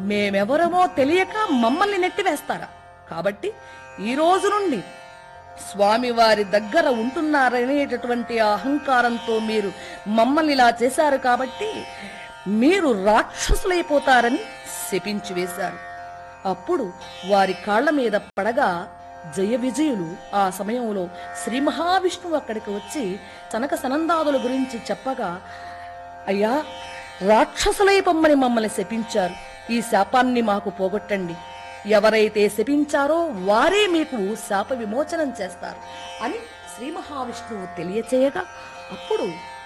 మేమెవరమో తెలియక మమ్మల్ని నెట్టివేస్తారా కాబట్టి ఈ రోజు నుండి స్వామివారి దగ్గర ఉంటున్నారనేటటువంటి ఆ అహంకారంతో మీరు మమ్మల్ని ఇలా చేశారు కాబట్టి మీరు రాక్షసులైపోతారని శపించి వేశారు అప్పుడు వారి కాళ్ల మీద పడగా జయ విజయులు ఆ సమయంలో శ్రీ మహావిష్ణువు అక్కడికి వచ్చి సనక సనందాదుల గురించి చెప్పగా అయ్యా రాక్షసులై పొమ్మని మమ్మల్ని శపించారు ఈ శాపాన్ని మాకు పోగొట్టండి ఎవరైతే శపించారో వారే మీకు శాప విమోచనం చేస్తారు అని శ్రీ మహావిష్ణువు తెలియచేయగా అప్పుడు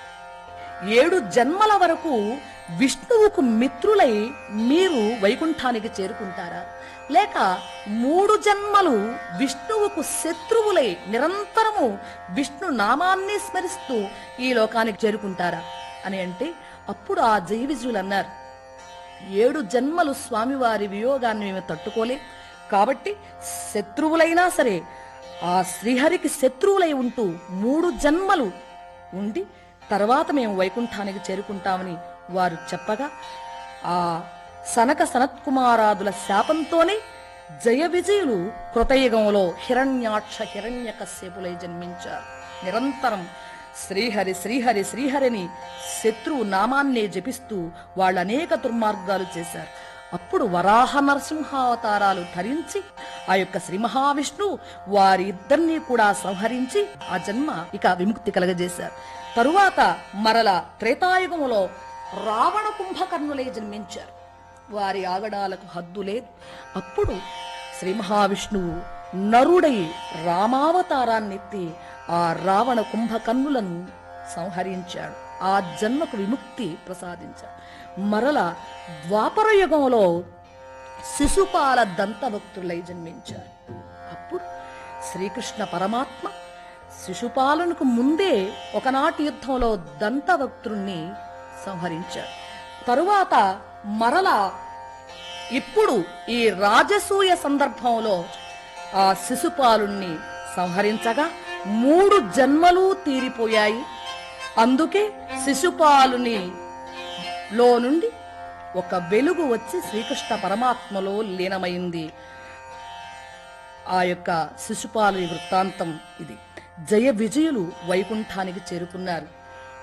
ఏడు జన్మల వరకు విష్ణువుకు మిత్రులై మీరు వైకుంఠానికి చేరుకుంటారా లేక మూడు జన్మలు విష్ణువుకు శత్రువులై నిరంతరము విష్ణు నామాన్ని స్మరిస్తూ ఈ లోకానికి చేరుకుంటారా అని అంటే అప్పుడు ఆ జైవిజులు అన్నారు ఏడు జన్మలు స్వామివారి వియోగాన్ని మేము తట్టుకోలేం కాబట్టి శత్రువులైనా సరే ఆ శ్రీహరికి శత్రువులై ఉంటూ మూడు జన్మలు ఉండి తర్వాత మేము వైకుంఠానికి చేరుకుంటామని వారు చెప్పగా ఆ సనక సనత్కుమారాదుల శాపంతోనే జయ విజయులు కృతయుగంలో హిరణ్యాక్ష హిరణ్యకశ్యపులై జన్మించారు నిరంతరం శ్రీహరి శ్రీహరి శ్రీహరిని శత్రువు నామాన్నే జపిస్తూ వాళ్ళు అనేక దుర్మార్గాలు చేశారు అప్పుడు వరాహ నరసింహావతారాలు ధరించి ఆ యొక్క శ్రీ మహావిష్ణువు వారి ఇద్దరినీ కూడా సంహరించి ఆ జన్మ ఇక విముక్తి కలగజేశారు తరువాత మరల త్రేతాయుగములో రావణ కుంభకర్ణులే జన్మించారు వారి ఆగడాలకు హద్దు లేదు అప్పుడు శ్రీ మహావిష్ణువు నరుడై రామావతారాన్నెత్తి ఆ రావణ కుంభకర్ణులను సంహరించాడు ఆ జన్మకు విముక్తి ప్రసాదించాడు మరల ద్వాపర యుగంలో శిశుపాల దంతభక్తులై జన్మించారు అప్పుడు శ్రీకృష్ణ పరమాత్మ శిశుపాలనకు ముందే ఒకనాటి యుద్ధంలో దంతభక్తుణ్ణి సంహరించాడు తరువాత మరల ఇప్పుడు ఈ రాజసూయ సందర్భంలో ఆ శిశుపాలుణ్ణి సంహరించగా మూడు జన్మలు తీరిపోయాయి అందుకే శిశుపాలుని లో నుండి ఒక వెలుగు వచ్చి శ్రీకృష్ణ పరమాత్మలో లీనమైంది ఆ యొక్క శిశుపాలుని వృత్తాంతం ఇది జయ విజయులు వైకుంఠానికి చేరుకున్నారు